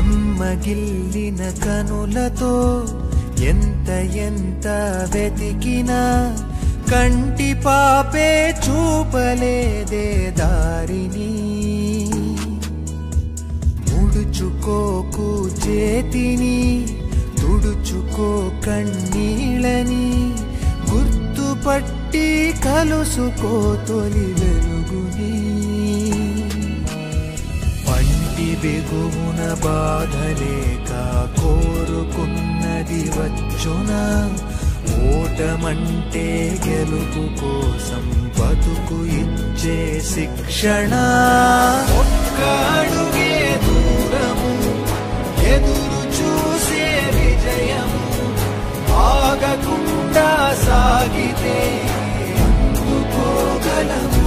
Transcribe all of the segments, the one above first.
చెమ్మగిల్లిన కనులతో ఎంత ఎంత వెతికినా కంటి పాపే చూపలేదే దారిని ముడుచుకోకు చేతిని తుడుచుకో కన్నీళ్ళని గుర్తుపట్టి కలుసుకో తొలి వెలుగుని పంటి బిగువున బాధలేక కోరుకున్నది వచ్చున ఓటమంటే గెలుపు కోసం బతుకు ఇచ్చే శిక్షణ ఒక్క అడుగే దూరము ఎదురు చూసే విజయము ఆగకుండా సాగితే అందుకోగలము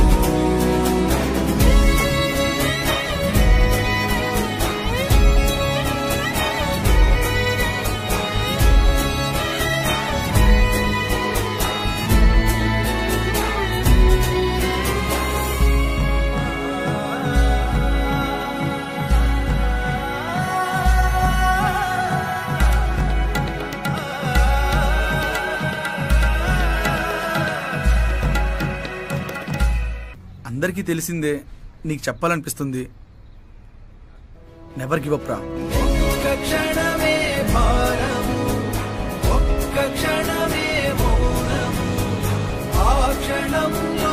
అందరికీ తెలిసిందే నీకు చెప్పాలనిపిస్తుంది నెవర్ గివ్ అప్ రా ఒక్క క్షణమే భారము ఒక్క క్షణమే మౌనము ఆ క్షణంలో